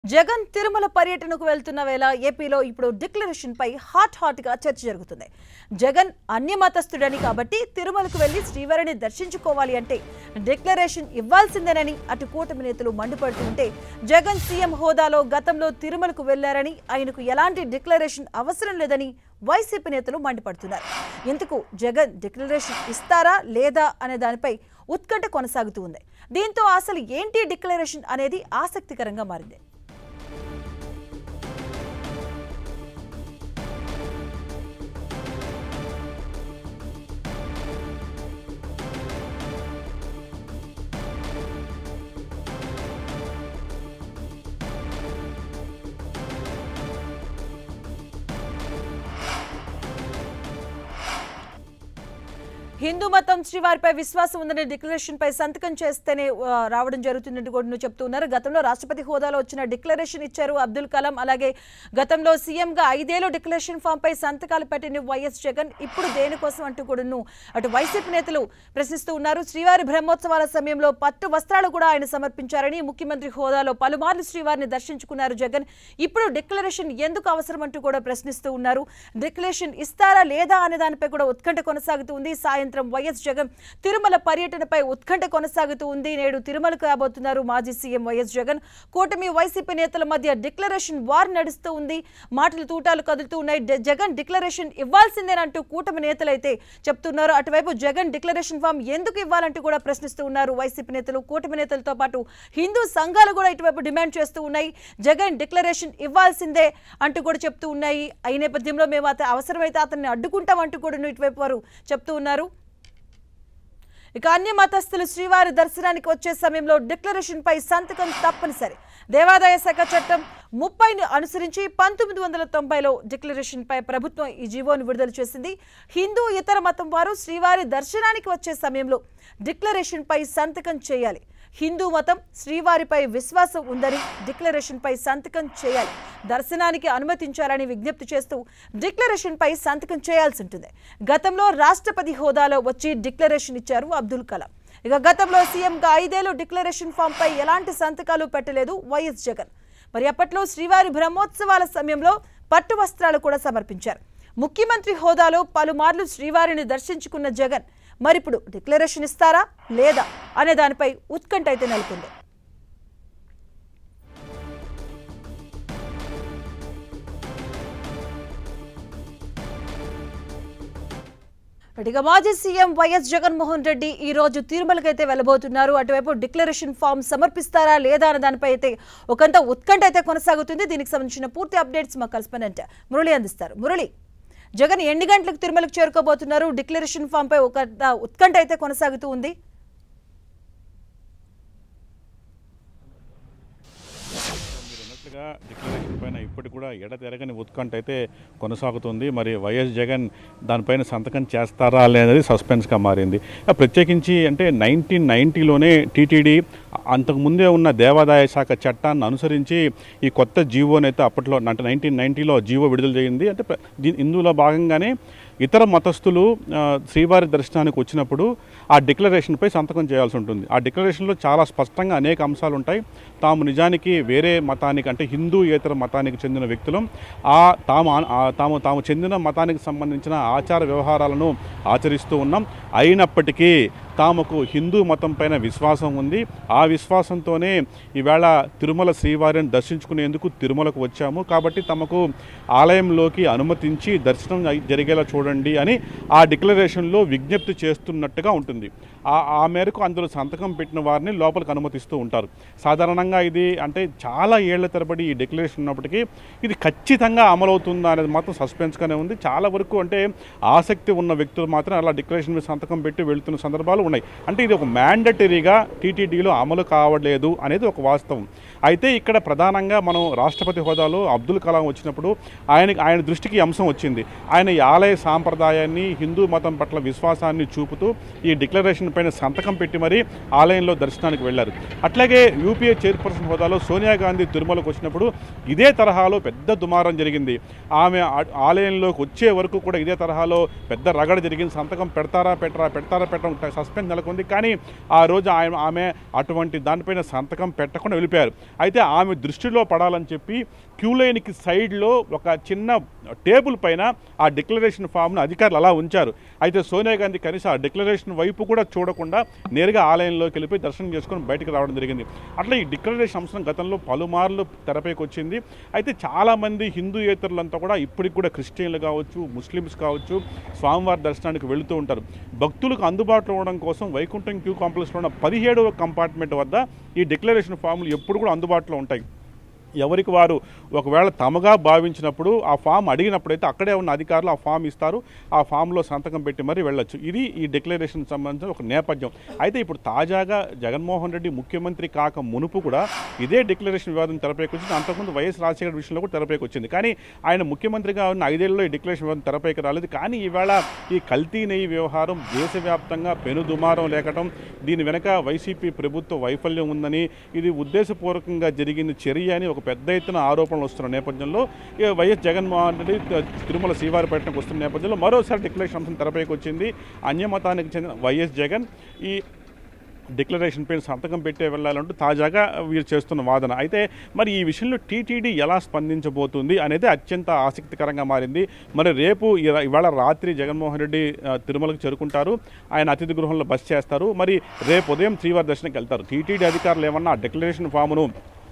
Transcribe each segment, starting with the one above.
జగన్ తిరుమల పర్యటనకు వెళ్తున్న వేళ ఏపీలో ఇప్పుడు డిక్లరేషన్ పై హాట్ హాట్ గా చర్చ జరుగుతుంది జగన్ అన్యమతస్థుడని కాబట్టి తిరుమలకు వెళ్లి శ్రీవారిని దర్శించుకోవాలి అంటే డిక్లరేషన్ ఇవ్వాల్సిందేనని అటు కూటమి నేతలు మండిపడుతుంటే జగన్ సీఎం హోదాలో గతంలో తిరుమలకు వెళ్లారని ఆయనకు ఎలాంటి డిక్లరేషన్ అవసరం లేదని వైసీపీ నేతలు మండిపడుతున్నారు ఇందుకు జగన్ డిక్లరేషన్ ఇస్తారా లేదా అనే దానిపై ఉత్కంఠ కొనసాగుతూ ఉంది దీంతో అసలు ఏంటి డిక్లరేషన్ అనేది ఆసక్తికరంగా మారింది హిందూ మతం శ్రీవారిపై విశ్వాసం ఉందనే డిక్లరేషన్ పై సంతకం చేస్తేనే ఆ, రావడం జరుగుతుందని కూడా నువ్వు చెప్తూ ఉన్నారు గతంలో రాష్ట్రపతి హోదాలో వచ్చిన డిక్లరేషన్ ఇచ్చారు అబ్దుల్ కలాం అలాగే గతంలో సీఎంగా ఐదేళ్లు డిక్లరేషన్ ఫామ్ పై సంతకాలు పెట్టిన వైఎస్ జగన్ ఇప్పుడు దేనికోసం అంటూ కూడా అటు వైసీపీ నేతలు ప్రశ్నిస్తూ ఉన్నారు శ్రీవారి బ్రహ్మోత్సవాల సమయంలో పట్టు వస్త్రాలు కూడా ఆయన సమర్పించారని ముఖ్యమంత్రి హోదాలో పలుమార్లు శ్రీవారిని దర్శించుకున్నారు జగన్ ఇప్పుడు డిక్లరేషన్ ఎందుకు అవసరం అంటూ కూడా ప్రశ్నిస్తూ ఉన్నారు డిక్లరేషన్ ఇస్తారా లేదా అనే దానిపై కూడా ఉత్కంఠ కొనసాగుతూ ఉంది సాయంత్రం వైఎస్ జగన్ తిరుమల పర్యటనపై ఉత్కంఠ కొనసాగుతూ ఉంది నేడు తిరుమలకు రాబోతున్నారు మాజీ సీఎం వైఎస్ జగన్ కూటమి వైసీపీ నేతల మధ్య డిక్లరేషన్ వార్ నడుస్తూ ఉంది మాటలు తూటాలు కదులుతూ ఉన్నాయి డ- జగన్ డిక్లరేషన్ ఇవ్వాల్సిందేనంటూ కూటమి నేతలైతే చెప్తున్నారు అటువైపు జగన్ డిక్లరేషన్ ఫామ్ ఎందుకు ఇవ్వాలంటూ కూడా ప్రశ్నిస్తూ ఉన్నారు వైసీపీ నేతలు కూటమి నేతలతో పాటు హిందూ సంఘాలు కూడా ఇటువైపు డిమాండ్ చేస్తూ ఉన్నాయి జగన్ డిక్లరేషన్ ఇవ్వాల్సిందే అంటూ కూడా చెప్తూ ఉన్నాయి ఈ నేపథ్యంలో మేము అత అవసరమైతే అతన్ని అడ్డుకుంటాం అంటూ కూడా ఇటువైపు వారు చెప్తూ ఉన్నారు ఇక అన్య మతస్థులు శ్రీవారి దర్శనానికి వచ్చే సమయంలో డిక్లరేషన్ పై సంతకం తప్పనిసరి దేవాదాయ శాఖ చట్టం ముప్పైని అనుసరించి పంతొమ్మిది వందల తొంభైలో డిక్లరేషన్ పై ప్రభుత్వం ఈ జీవోను విడుదల చేసింది హిందూ ఇతర మతం వారు శ్రీవారి దర్శనానికి వచ్చే సమయంలో డిక్లరేషన్ పై సంతకం చేయాలి హిందూ మతం శ్రీవారిపై విశ్వాసం ఉందని డిక్లరేషన్ పై సంతకం చేయాలి దర్శనానికి అనుమతించాలని విజ్ఞప్తి చేస్తూ డిక్లరేషన్ పై సంతకం చేయాల్సి ఉంటుంది గతంలో రాష్ట్రపతి హోదాలో వచ్చి డిక్లరేషన్ ఇచ్చారు అబ్దుల్ కలాం ఇక గతంలో సీఎంగా ఐదేళ్లు డిక్లరేషన్ ఫామ్ పై ఎలాంటి సంతకాలు పెట్టలేదు వైఎస్ జగన్ మరి అప్పట్లో శ్రీవారి బ్రహ్మోత్సవాల సమయంలో పట్టు వస్త్రాలు కూడా సమర్పించారు ముఖ్యమంత్రి హోదాలో పలుమార్లు శ్రీవారిని దర్శించుకున్న జగన్ మరిప్పుడు డిక్లరేషన్ ఇస్తారా లేదా అనే దానిపై ఉత్కంఠ అయితే నెలకొంది ఇక మాజీ సీఎం వైఎస్ జగన్మోహన్ రెడ్డి ఈ రోజు తిరుమలకైతే వెళ్ళబోతున్నారు అటువైపు డిక్లరేషన్ ఫామ్ సమర్పిస్తారా లేదా అనే దానిపై అయితే ఒకంత ఉత్కంఠ అయితే కొనసాగుతుంది దీనికి సంబంధించిన పూర్తి అప్డేట్స్ మా కరెస్పాండెంట్ మురళి అందిస్తారు మురళి జగన్ ఎన్ని గంటలకు తిరుమలకు చేరుకోబోతున్నారు డిక్లరేషన్ ఫామ్ పై ఒక ఉత్కంఠ అయితే కొనసాగుతూ ఉంది మీరు అన్నట్లుగా డిక్లరేషన్ పైన ఇప్పటికి కూడా ఎడతెరగని ఉత్కంఠ అయితే కొనసాగుతుంది మరి వైఎస్ జగన్ దానిపైన సంతకం చేస్తారా అనేది సస్పెన్స్గా మారింది ఆ ప్రత్యేకించి అంటే నైన్టీన్ నైంటీలోనే టీటీడీ అంతకుముందే ఉన్న దేవాదాయ శాఖ చట్టాన్ని అనుసరించి ఈ కొత్త జీవోని అయితే అప్పట్లో అంటే నైన్టీన్ నైంటీలో జీవో విడుదల చేయింది అంటే ప్ర- దీ- ఇందులో భాగంగానే ఇతర మతస్థులు ఆ, శ్రీవారి దర్శనానికి వచ్చినప్పుడు ఆ డిక్లరేషన్పై సంతకం చేయాల్సి ఉంటుంది ఆ డిక్లరేషన్లో చాలా స్పష్టంగా అనేక అంశాలు ఉంటాయి తాము నిజానికి వేరే మతానికి అంటే హిందూయేతర మతానికి చెందిన వ్యక్తులు ఆ తాము ఆ- ఆ తాము తాము చెందిన మతానికి సంబంధించిన ఆచార వ్యవహారాలను ఆచరిస్తూ ఉన్నాం అయినప్పటికీ తాముకు హిందూ మతం పైన విశ్వాసం ఉంది ఆ విశ్వాసంతోనే ఈవేళ తిరుమల శ్రీవారిని దర్శించుకునేందుకు తిరుమలకు వచ్చాము కాబట్టి తమకు ఆలయంలోకి అనుమతించి దర్శనం అయి- జరిగేలా చూడండి అని ఆ డిక్లరేషన్లో విజ్ఞప్తి చేస్తున్నట్టుగా ఉంటుంది ఆ ఆ మేరకు అందులో సంతకం పెట్టిన వారిని లోపలికి అనుమతిస్తూ ఉంటారు సాధారణంగా ఇది అంటే చాలా ఏళ్ల తరబడి ఈ డిక్లరేషన్ ఉన్నప్పటికీ ఇది ఖచ్చితంగా అమలవుతుందా అనేది మాత్రం సస్పెన్స్గానే ఉంది చాలా వరకు అంటే ఆసక్తి ఉన్న వ్యక్తులు మాత్రం అలా డిక్లరేషన్ మీద సంతకం పెట్టి వెళ్తున్న సందర్భాలు ఉన్నాయి అంటే ఇది ఒక మ్యాండటరీగా టీటీడీలో అమలు కావట్లేదు అనేది ఒక వాస్తవం అయితే ఇక్కడ ప్రధానంగా మనం రాష్ట్రపతి హోదాలో అబ్దుల్ కలాం వచ్చినప్పుడు ఆయనకి ఆయన దృష్టికి ఈ అంశం వచ్చింది ఆయన ఈ ఆలయ సాంప్రదాయాన్ని హిందూ మతం పట్ల విశ్వాసాన్ని చూపుతూ ఈ డిక్లరేషన్ డిక్లరేషన్ పైన సంతకం పెట్టి మరీ ఆలయంలో దర్శనానికి వెళ్లారు అట్లాగే యూపీఏ చైర్పర్సన్ హోదాలో సోనియా గాంధీ తిరుమలకు వచ్చినప్పుడు ఇదే తరహాలో పెద్ద దుమారం జరిగింది ఆమె ఆ- ఆలయంలోకి వచ్చే వరకు కూడా ఇదే తరహాలో పెద్ద రగడ జరిగింది సంతకం పెడతారా పెట్టరా పెడతారా పెట్టడం సస్పెన్స్ నెలకొంది కానీ ఆ రోజు ఆయన ఆమె అటువంటి దానిపైన సంతకం పెట్టకుండా వెళ్ళిపోయారు అయితే ఆమె దృష్టిలో పడాలని చెప్పి క్యూ లైన్కి సైడ్లో ఒక చిన్న టేబుల్ పైన ఆ డిక్లరేషన్ ఫామ్ను అధికారులు అలా ఉంచారు అయితే సోనియా గాంధీ కనీసం ఆ డిక్లరేషన్ వైపు కూడా చూడకుండా నేరుగా ఆలయంలోకి వెళ్ళిపోయి దర్శనం చేసుకొని బయటకు రావడం జరిగింది అట్లా ఈ డిక్లరేషన్ అంశం గతంలో పలుమార్లు తెరపైకి వచ్చింది అయితే చాలామంది హిందూయేతరులంతా కూడా ఇప్పటికి కూడా క్రిస్టియన్లు కావచ్చు ముస్లిమ్స్ కావచ్చు స్వామివారి దర్శనానికి వెళుతూ ఉంటారు భక్తులకు అందుబాటులో ఉండడం కోసం వైకుంఠం క్యూ కాంప్లెక్స్లో ఉన్న పదిహేడవ కంపార్ట్మెంట్ వద్ద ఈ డిక్లరేషన్ ఫామ్లు ఎప్పుడు కూడా అందుబాటులో ఉంటాయి ఎవరికి వారు ఒకవేళ తమగా భావించినప్పుడు ఆ ఫామ్ అడిగినప్పుడైతే అక్కడే ఉన్న అధికారులు ఆ ఫామ్ ఇస్తారు ఆ ఫామ్లో సంతకం పెట్టి మరీ వెళ్ళొచ్చు ఇది ఈ డిక్లరేషన్ సంబంధించిన ఒక నేపథ్యం అయితే ఇప్పుడు తాజాగా జగన్మోహన్ రెడ్డి ముఖ్యమంత్రి కాక మునుపు కూడా ఇదే డిక్లరేషన్ వివాదం తెరపైకి వచ్చింది అంతకుముందు వైఎస్ రాజశేఖర విషయంలో కూడా తెరపైకి వచ్చింది కానీ ఆయన ముఖ్యమంత్రిగా ఉన్న ఐదేళ్లలో ఈ డిక్లరేషన్ వివాదం తెరపైకి రాలేదు కానీ ఈవేళ ఈ కల్తీ నెయ్యి వ్యవహారం దేశవ్యాప్తంగా పెనుదుమారం లేకటం దీని వెనక వైసీపీ ప్రభుత్వ వైఫల్యం ఉందని ఇది ఉద్దేశపూర్వకంగా జరిగిన చర్య అని ఒక పెద్ద ఎత్తున ఆరోపణలు వస్తున్న నేపథ్యంలో ఇక వైఎస్ జగన్మోహన్ రెడ్డి త- తిరుమల శ్రీవారిపేటకు వస్తున్న నేపథ్యంలో మరోసారి డిక్లరేషన్ అంశం తెరపైకి వచ్చింది అన్యమతానికి చెందిన వైఎస్ జగన్ ఈ డిక్లరేషన్ పైన సంతకం పెట్టే వెళ్ళాలంటూ తాజాగా వీరు చేస్తున్న వాదన అయితే మరి ఈ విషయంలో టీటీడీ ఎలా స్పందించబోతుంది అనేది అత్యంత ఆసక్తికరంగా మారింది మరి రేపు ఇర- ఇవాళ రాత్రి జగన్మోహన్ రెడ్డి ఆ, తిరుమలకు చేరుకుంటారు ఆయన అతిథి గృహంలో బస్ చేస్తారు మరి రేపు ఉదయం శ్రీవారి దర్శనంకి వెళ్తారు టీటీడీ అధికారులు ఏమన్నా ఆ డిక్లరేషన్ ఫామును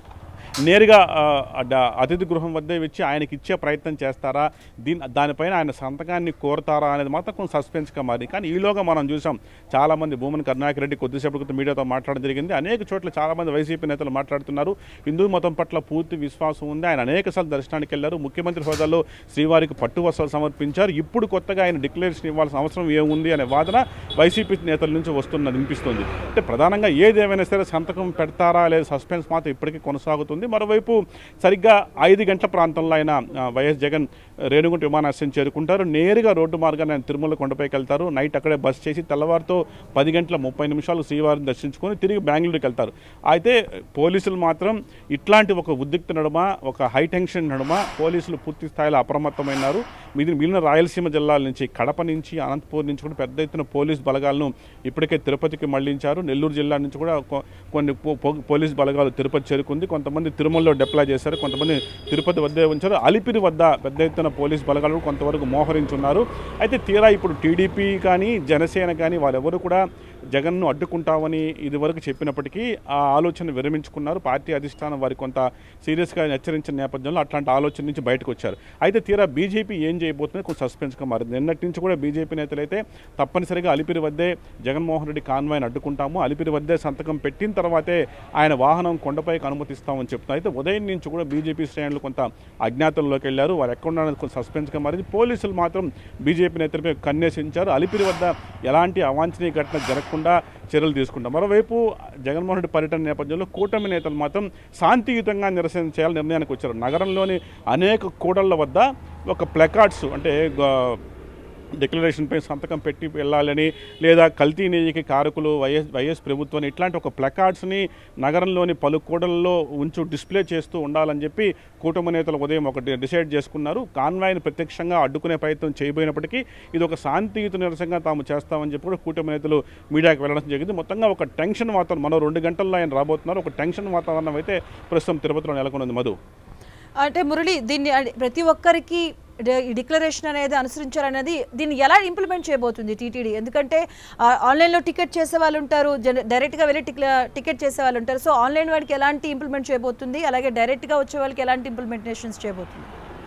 నేరుగా ఆ, అడ్డ- అతిథి గృహం వద్దే వచ్చి ఆయనకి ఇచ్చే ప్రయత్నం చేస్తారా దీని దానిపైన ఆయన సంతకాన్ని కోరతారా అనేది మాత్రం కొంచెం సస్పెన్స్గా మారింది కానీ ఈలోగా మనం చూసాం చాలామంది భూమన్ కరుణాకర్ రెడ్డి కొద్దిసేపు క్రితం మీడియాతో మాట్లాడడం జరిగింది అనేక చోట్ల చాలామంది వైసీపీ నేతలు మాట్లాడుతున్నారు హిందూ మతం పట్ల పూర్తి విశ్వాసం ఉంది ఆయన అనేకసార్లు దర్శనానికి వెళ్ళారు ముఖ్యమంత్రి హోదాలో శ్రీవారికి పట్టు వస్త్రాలు సమర్పించారు ఇప్పుడు కొత్తగా ఆయన డిక్లరేషన్ ఇవ్వాల్సిన అవసరం ఏముంది అనే వాదన వైసీపీ నేతల నుంచి వస్తున్నది వినిపిస్తుంది అంటే ప్రధానంగా ఏదేమైనా సరే సంతకం పెడతారా లేదా సస్పెన్స్ మాత్రం ఇప్పటికీ కొనసాగుతుంది మరోవైపు సరిగ్గా ఐదు గంటల ప్రాంతంలో ఆయన ఆ, వైఎస్ జగన్ రేణుగుంట విమానాశ్రయం చేరుకుంటారు నేరుగా రోడ్డు మార్గాన్ని ఆయన తిరుమల కొండపైకి వెళ్తారు నైట్ అక్కడే బస్ చేసి తెల్లవారితో పది గంటల ముప్పై నిమిషాలు శ్రీవారిని దర్శించుకొని తిరిగి బెంగళూరుకి వెళ్తారు అయితే పోలీసులు మాత్రం ఇట్లాంటి ఒక ఉద్రిక్త నడుమ ఒక హై టెన్షన్ నడుమ పోలీసులు పూర్తి స్థాయిలో అప్రమత్తమైనారు మిగిలిన మిగిలిన రాయలసీమ జిల్లాల నుంచి కడప నుంచి అనంతపూర్ నుంచి కూడా పెద్ద ఎత్తున పోలీస్ బలగాలను ఇప్పటికే తిరుపతికి మళ్లించారు నెల్లూరు జిల్లా నుంచి కూడా కొ- కొన్ని పో- పో- పోలీస్ బలగాలు తిరుపతి చేరుకుంది కొంతమంది తిరుమలలో డిప్లాయ్ చేశారు కొంతమంది తిరుపతి వద్దే ఉంచారు అలిపిరి వద్ద పెద్ద ఎత్తున పోలీస్ బలగాలు కొంతవరకు మోహరించున్నారు అయితే తీరా ఇప్పుడు టీడీపీ కానీ జనసేన కానీ వాళ్ళెవరు కూడా జగన్ను అడ్డుకుంటామని ఇదివరకు చెప్పినప్పటికీ ఆ ఆలోచన విరమించుకున్నారు పార్టీ అధిష్టానం వారి కొంత సీరియస్గా హెచ్చరించిన నేపథ్యంలో అట్లాంటి ఆలోచన నుంచి బయటకు వచ్చారు అయితే తీరా బీజేపీ ఏం చేయబోతుంది కొంచెం సస్పెన్స్గా మారింది నిన్నటి నుంచి కూడా బీజేపీ నేతలు అయితే తప్పనిసరిగా అలిపిరి వద్దే జగన్మోహన్ రెడ్డి కాన్వాయ్ని అడ్డుకుంటాము అలిపిరి వద్దే సంతకం పెట్టిన తర్వాతే ఆయన వాహనం కొండపైకి అనుమతిస్తామని చెప్తున్నారు అయితే ఉదయం నుంచి కూడా బీజేపీ శ్రేణులు కొంత అజ్ఞాతంలోకి వెళ్ళారు వారు ఎక్కడ ఉన్నారని కొంచెం సస్పెన్స్గా మారింది పోలీసులు మాత్రం బీజేపీ నేతలపై కన్నేసించారు అలిపిరి వద్ద ఎలాంటి అవాంఛనీయ ఘటన జరగకుండా చర్యలు తీసుకుంటాం మరోవైపు జగన్మోహన్ రెడ్డి పర్యటన నేపథ్యంలో కూటమి నేతలు మాత్రం శాంతియుతంగా నిరసన చేయాలని నిర్ణయానికి వచ్చారు నగరంలోని అనేక కూడళ్ల వద్ద ఒక ప్లకార్డ్స్ అంటే గ- డిక్లరేషన్పై సంతకం పెట్టి వెళ్ళాలని లేదా కల్తీ నెయ్యికి కారకులు వైఎస్ వైఎస్ ప్రభుత్వం ఇట్లాంటి ఒక ప్లకార్డ్స్ని నగరంలోని పలు కూడల్లో ఉంచు డిస్ప్లే చేస్తూ ఉండాలని చెప్పి కూటమి నేతలు ఉదయం ఒకటి డిసైడ్ చేసుకున్నారు కాన్వాయ్ని ప్రత్యక్షంగా అడ్డుకునే ప్రయత్నం చేయబోయినప్పటికీ ఇది ఒక శాంతియుత నిరసనగా తాము చేస్తామని చెప్పి కూడా కూటమి నేతలు మీడియాకి వెళ్ళడం జరిగింది మొత్తంగా ఒక టెన్షన్ వాతావరణం మరో రెండు గంటల్లో ఆయన రాబోతున్నారు ఒక టెన్షన్ వాతావరణం అయితే ప్రస్తుతం తిరుపతిలో నెలకొన్నది మధు అంటే మురళి దీన్ని అడి- ప్రతి ఒక్కరికి డి- ఈ డిక్లరేషన్ అనేది అనుసరించాలనేది దీన్ని ఎలా ఇంప్లిమెంట్ చేయబోతుంది టీటీడీ ఎందుకంటే ఆ, ఆన్లైన్లో టికెట్ చేసే వాళ్ళు ఉంటారు జన- డైరెక్ట్గా వెళ్ళి టిక్ల- టికెట్ చేసే వాళ్ళు ఉంటారు సో ఆన్లైన్ వాడికి ఎలాంటి ఇంప్లిమెంట్ చేయబోతుంది అలాగే డైరెక్ట్గా వచ్చే వాళ్ళకి ఎలాంటి ఇంప్లిమెంటేషన్స్ చేయబోతుంది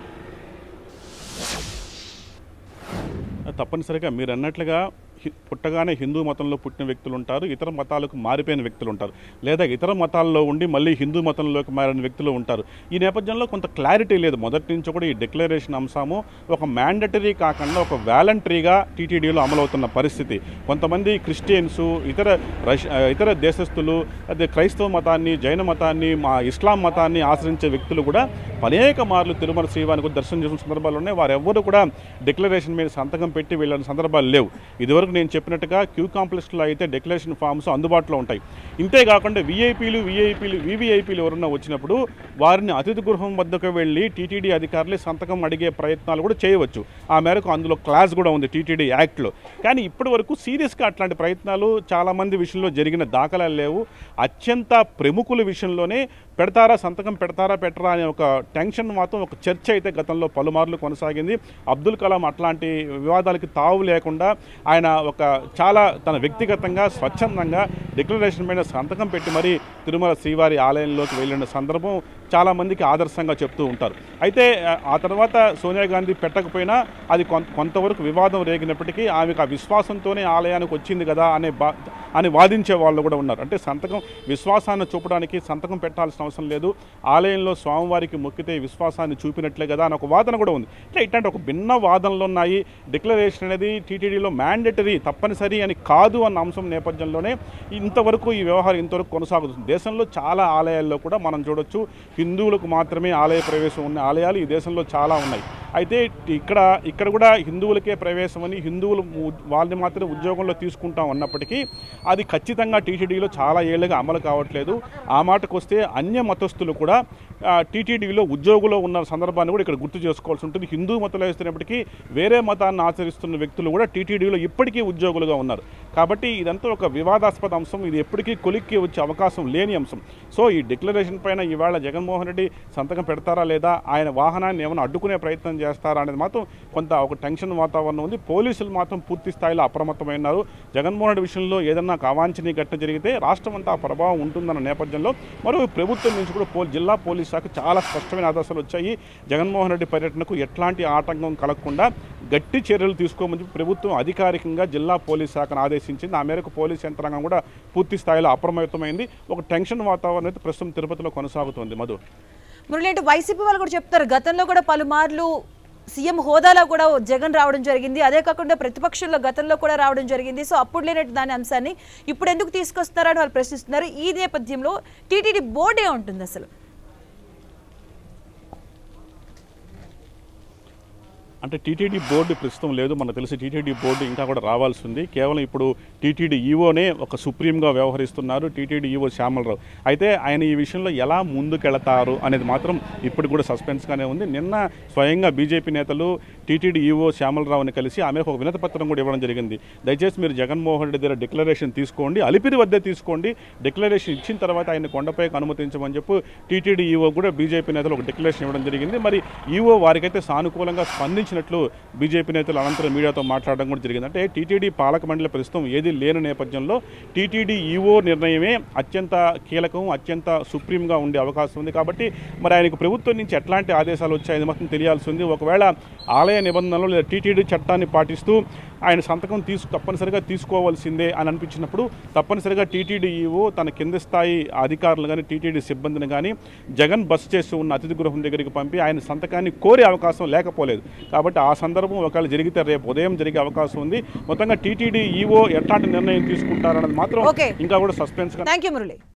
తప్పనిసరిగా మీరు అన్నట్లుగా హి- పుట్టగానే హిందూ మతంలో పుట్టిన వ్యక్తులు ఉంటారు ఇతర మతాలకు మారిపోయిన వ్యక్తులు ఉంటారు లేదా ఇతర మతాల్లో ఉండి మళ్ళీ హిందూ మతంలోకి మారిన వ్యక్తులు ఉంటారు ఈ నేపథ్యంలో కొంత క్లారిటీ లేదు మొదటి నుంచి కూడా ఈ డిక్లరేషన్ అంశము ఒక మ్యాండటరీ కాకుండా ఒక వ్యాలంటరీగా టీటీడీలో అమలవుతున్న పరిస్థితి కొంతమంది క్రిస్టియన్స్ ఇతర రష్ ఆ, ఇతర దేశస్థులు అదే క్రైస్తవ మతాన్ని జైన మతాన్ని మా ఇస్లాం మతాన్ని ఆశ్రయించే వ్యక్తులు కూడా అనేక మార్లు తిరుమల శ్రీవారికి దర్శనం చేసిన సందర్భాలు ఉన్నాయి వారెవ్వరూ కూడా డిక్లరేషన్ మీద సంతకం పెట్టి వెళ్ళిన సందర్భాలు లేవు ఇదివరకు ఇందాక నేను చెప్పినట్టుగా క్యూ కాంప్లెక్స్లో అయితే డిక్లరేషన్ ఫామ్స్ అందుబాటులో ఉంటాయి ఇంతే కాకుండా విఐపీలు విఐపీలు వివిఐపీలు ఎవరన్నా వచ్చినప్పుడు వారిని అతిథి గృహం వద్దకు వెళ్ళి టీటీడీ అధికారులే సంతకం అడిగే ప్రయత్నాలు కూడా చేయవచ్చు ఆ మేరకు అందులో క్లాస్ కూడా ఉంది టీటీడీ యాక్ట్లో కానీ ఇప్పటి వరకు సీరియస్గా అట్లాంటి ప్రయత్నాలు చాలామంది విషయంలో జరిగిన దాఖలాలు లేవు అత్యంత ప్రముఖుల విషయంలోనే పెడతారా సంతకం పెడతారా పెట్టరా అనే ఒక టెన్షన్ మాత్రం ఒక చర్చ అయితే గతంలో పలుమార్లు కొనసాగింది అబ్దుల్ కలాం అట్లాంటి వివాదాలకి తావు లేకుండా ఆయన ఒక చాలా తన వ్యక్తిగతంగా స్వచ్ఛందంగా డిక్లరేషన్ మీద సంతకం పెట్టి మరీ తిరుమల శ్రీవారి ఆలయంలోకి వెళ్ళిన సందర్భం చాలామందికి ఆదర్శంగా చెప్తూ ఉంటారు అయితే ఆ- ఆ తర్వాత సోనియా గాంధీ పెట్టకపోయినా అది కొంత కొంతవరకు వివాదం రేగినప్పటికీ ఆమెకు ఆ విశ్వాసంతోనే ఆలయానికి వచ్చింది కదా అనే బా అని వాదించే వాళ్ళు కూడా ఉన్నారు అంటే సంతకం విశ్వాసాన్ని చూపడానికి సంతకం పెట్టాల్సిన అవసరం లేదు ఆలయంలో స్వామివారికి మొక్కితే విశ్వాసాన్ని చూపినట్లే కదా అని ఒక వాదన కూడా ఉంది అంటే ఇట్లాంటి ఒక భిన్న వాదనలు ఉన్నాయి డిక్లరేషన్ అనేది టీటీడీలో మ్యాండేటరీ తప్పనిసరి అని కాదు అన్న అంశం నేపథ్యంలోనే ఇంతవరకు ఈ వ్యవహారం ఇంతవరకు కొనసాగుతుంది దేశంలో చాలా ఆలయాల్లో కూడా మనం చూడొచ్చు హిందువులకు మాత్రమే ఆలయ ప్రవేశం ఉన్న ఆలయాలు ఈ దేశంలో చాలా ఉన్నాయి అయితే ఇక్కడ ఇక్కడ కూడా హిందువులకే ప్రవేశం అని హిందువులు ఉ- వాళ్ళని మాత్రమే ఉద్యోగంలో తీసుకుంటాం అన్నప్పటికీ అది ఖచ్చితంగా టీటీడీలో చాలా ఏళ్ళుగా అమలు కావట్లేదు ఆ మాటకు వస్తే అన్య మతస్థులు కూడా టీటీడీలో ఉద్యోగులో ఉన్న సందర్భాన్ని కూడా ఇక్కడ గుర్తు చేసుకోవాల్సి ఉంటుంది హిందూ మతంలో వేస్తున్నప్పటికీ వేరే మతాన్ని ఆచరిస్తున్న వ్యక్తులు కూడా టీటీడీలో ఇప్పటికీ ఉద్యోగులుగా ఉన్నారు కాబట్టి ఇదంతా ఒక వివాదాస్పద అంశం ఇది ఎప్పటికీ కొలిక్కి వచ్చే అవకాశం లేని అంశం సో ఈ డిక్లరేషన్ పైన ఇవాళ జగన్మోహన్ రెడ్డి సంతకం పెడతారా లేదా ఆయన వాహనాన్ని ఏమైనా అడ్డుకునే ప్రయత్నం చేస్తారా అనేది మాత్రం కొంత ఒక టెన్షన్ వాతావరణం ఉంది పోలీసులు మాత్రం పూర్తి స్థాయిలో అప్రమత్తమైనారు జగన్మోహన్ రెడ్డి విషయంలో ఏదన్నా ఒక అవాంఛనీయ ఘటన జరిగితే రాష్ట్రం అంతా ఆ ప్రభావం ఉంటుందన్న నేపథ్యంలో మరో ప్రభుత్వం నుంచి కూడా పో జిల్లా పోలీస్ శాఖ చాలా స్పష్టమైన ఆదేశాలు వచ్చాయి జగన్మోహన్ రెడ్డి పర్యటనకు ఎట్లాంటి ఆటంకం కలగకుండా గట్టి చర్యలు తీసుకోమని చెప్పి ప్రభుత్వం అధికారికంగా జిల్లా పోలీస్ శాఖను ఆదేశించింది ఆ మేరకు పోలీస్ యంత్రాంగం కూడా పూర్తి స్థాయిలో అప్రమత్తమైంది ఒక టెన్షన్ వాతావరణం అయితే ప్రస్తుతం తిరుపతిలో కొనసాగుతోంది మధు మురళి అంటే వైసీపీ వాళ్ళు కూడా చెప్తారు గతంలో కూడా పలుమార్లు సీఎం హోదాలో కూడా జగన్ రావడం జరిగింది అదే కాకుండా ప్రతిపక్షంలో గతంలో కూడా రావడం జరిగింది సో అప్పుడు లేనట్టు దాని అంశాన్ని ఇప్పుడు ఎందుకు తీసుకొస్తున్నారని వాళ్ళు ప్రశ్నిస్తున్నారు ఈ నేపథ్యంలో టీటీడీ బోర్డే ఉంటుంది అసలు అంటే టీటీడీ బోర్డు ప్రస్తుతం లేదు మనకు తెలిసి టీటీడీ బోర్డు ఇంకా కూడా రావాల్సి ఉంది కేవలం ఇప్పుడు టీటీడీ ఈవోనే ఒక సుప్రీంగా వ్యవహరిస్తున్నారు టీటీడీ ఈవో శ్యామలరావు అయితే ఆయన ఈ విషయంలో ఎలా ముందుకెళతారు అనేది మాత్రం ఇప్పుడు కూడా సస్పెన్స్గానే ఉంది నిన్న స్వయంగా బీజేపీ నేతలు టీటీడీ ఈవో శ్యామలరావుని కలిసి ఆమె ఒక వినతి పత్రం కూడా ఇవ్వడం జరిగింది దయచేసి మీరు జగన్మోహన్ రెడ్డి దగ్గర డిక్లరేషన్ తీసుకోండి అలిపిరి వద్దే తీసుకోండి డిక్లరేషన్ ఇచ్చిన తర్వాత ఆయన కొండపైకి అనుమతించమని చెప్పి టీటీడీ ఈవో కూడా బీజేపీ నేతలు ఒక డిక్లరేషన్ ఇవ్వడం జరిగింది మరి ఈవో వారికైతే సానుకూలంగా స్పందించినట్లు బీజేపీ నేతలు అనంతరం మీడియాతో మాట్లాడడం కూడా జరిగింది అంటే టీటీడీ పాలక మండలి ప్రస్తుతం ఏది లేని నేపథ్యంలో టీటీడీ ఈవో నిర్ణయమే అత్యంత కీలకం అత్యంత సుప్రీంగా ఉండే అవకాశం ఉంది కాబట్టి మరి ఆయనకు ప్రభుత్వం నుంచి ఎట్లాంటి ఆదేశాలు వచ్చాయని మాత్రం తెలియాల్సి ఉంది ఒకవేళ ఆలయ నిబంధనలు లేదా టీటీడీ చట్టాన్ని పాటిస్తూ ఆయన సంతకం తీసు తప్పనిసరిగా తీసుకోవాల్సిందే అని అనిపించినప్పుడు తప్పనిసరిగా టీటీడీ ఈవో తన కింద స్థాయి అధికారులు కానీ టీటీడీ సిబ్బందిని కానీ జగన్ బస్ చేస్తూ ఉన్న అతిథి గృహం దగ్గరికి పంపి ఆయన సంతకాన్ని కోరే అవకాశం లేకపోలేదు కాబట్టి ఆ సందర్భం ఒకవేళ జరిగితే రేపు ఉదయం జరిగే అవకాశం ఉంది మొత్తంగా టీటీడీ ఈవో ఎట్లాంటి నిర్ణయం తీసుకుంటారన్నది మాత్రం Okay. ఇంకా కూడా సస్పెన్స్గా థ్యాంక్ యూ మురళి